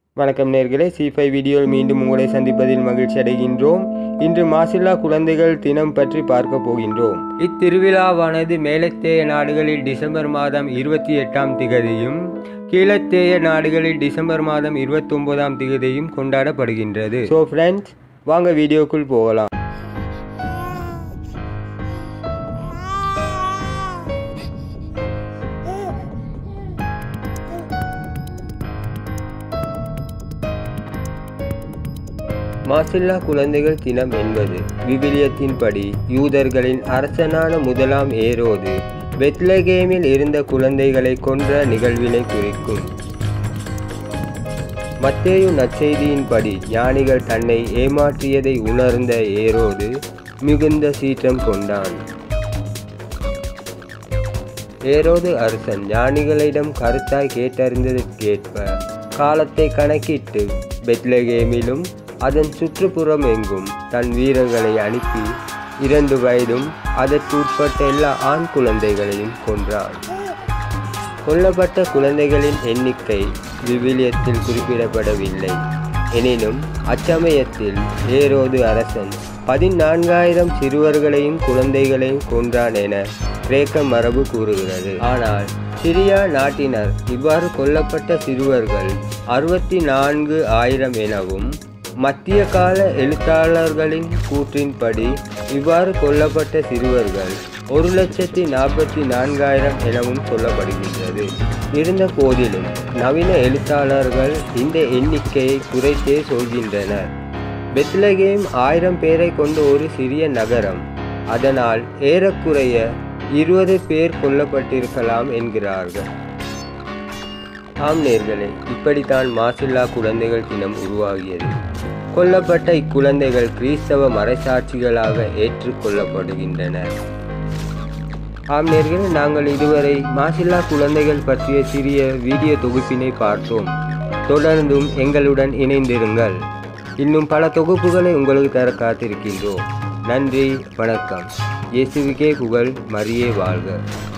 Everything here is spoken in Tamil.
வணக்கம் நேர்களே சி ஃபைவ் வீடியோவில் மீண்டும் உங்களை சந்திப்பதில் மகிழ்ச்சி அடைகின்றோம் இன்று மாசில்லா குழந்தைகள் தினம் பற்றி பார்க்க போகின்றோம் இத்திருவிழாவானது மேலத்தேய நாடுகளில் டிசம்பர் மாதம் இருபத்தி எட்டாம் திகதியும் கீழத்தேய நாடுகளில் டிசம்பர் மாதம் இருபத்தி ஒன்பதாம் திகதியும் கொண்டாடப்படுகின்றது ஸோ ஃப்ரெண்ட்ஸ் வாங்க வீடியோக்குள் போகலாம் மாசில்லா குழந்தைகள் தினம் என்பது விவிலியத்தின்படி யூதர்களின் அரசனான முதலாம் ஏரோது பெத்லகேமில் இருந்த குழந்தைகளை கொன்ற நிகழ்வினை குறிக்கும் மத்தேயு நற்செய்தியின்படி ஞானிகள் தன்னை ஏமாற்றியதை உணர்ந்த ஏரோது மிகுந்த சீற்றம் கொண்டான் ஏரோது அரசன் ஞானிகளிடம் கருத்தாய் கேட்டறிந்ததற்கேற்ப காலத்தை கணக்கிட்டு பெத்லகேமிலும் அதன் சுற்றுப்புறம் எங்கும் தன் வீரர்களை அனுப்பி இரண்டு வயதும் அதற்கு உட்பட்ட எல்லா ஆண் குழந்தைகளையும் கொன்றான் கொல்லப்பட்ட குழந்தைகளின் எண்ணிக்கை விவிலியத்தில் குறிப்பிடப்படவில்லை எனினும் அச்சமயத்தில் ஏரோது அரசன் பதினான்காயிரம் சிறுவர்களையும் குழந்தைகளையும் கொன்றான் என கிரேக்க மரபு கூறுகிறது ஆனால் சிரியா நாட்டினர் இவ்வாறு கொல்லப்பட்ட சிறுவர்கள் அறுபத்தி நான்கு ஆயிரம் எனவும் மத்திய கால எழுத்தாளர்களின் கூற்றின்படி இவ்வாறு கொல்லப்பட்ட சிறுவர்கள் ஒரு லட்சத்தி நாற்பத்தி நான்காயிரம் எனவும் சொல்லப்படுகின்றது இருந்த போதிலும் நவீன எழுத்தாளர்கள் இந்த எண்ணிக்கையை குறைத்தே சொல்கின்றனர் பெத்லகேம் ஆயிரம் பேரை கொண்ட ஒரு சிறிய நகரம் அதனால் ஏறக்குறைய இருபது பேர் கொல்லப்பட்டிருக்கலாம் என்கிறார்கள் ஆம் நேர்களே இப்படித்தான் மாசில்லா குழந்தைகள் தினம் உருவாகியது கொல்லப்பட்ட இக்குழந்தைகள் கிறிஸ்தவ மறைசாட்சிகளாக ஏற்றுக்கொள்ளப்படுகின்றனர் ஆம் நேர்களே நாங்கள் இதுவரை மாசில்லா குழந்தைகள் பற்றிய சிறிய வீடியோ தொகுப்பினை பார்த்தோம் தொடர்ந்தும் எங்களுடன் இணைந்திருங்கள் இன்னும் பல தொகுப்புகளை உங்களுக்கு தர காத்திருக்கின்றோம் நன்றி வணக்கம் இயேசுவிக்கே புகழ் மரியே வாழ்க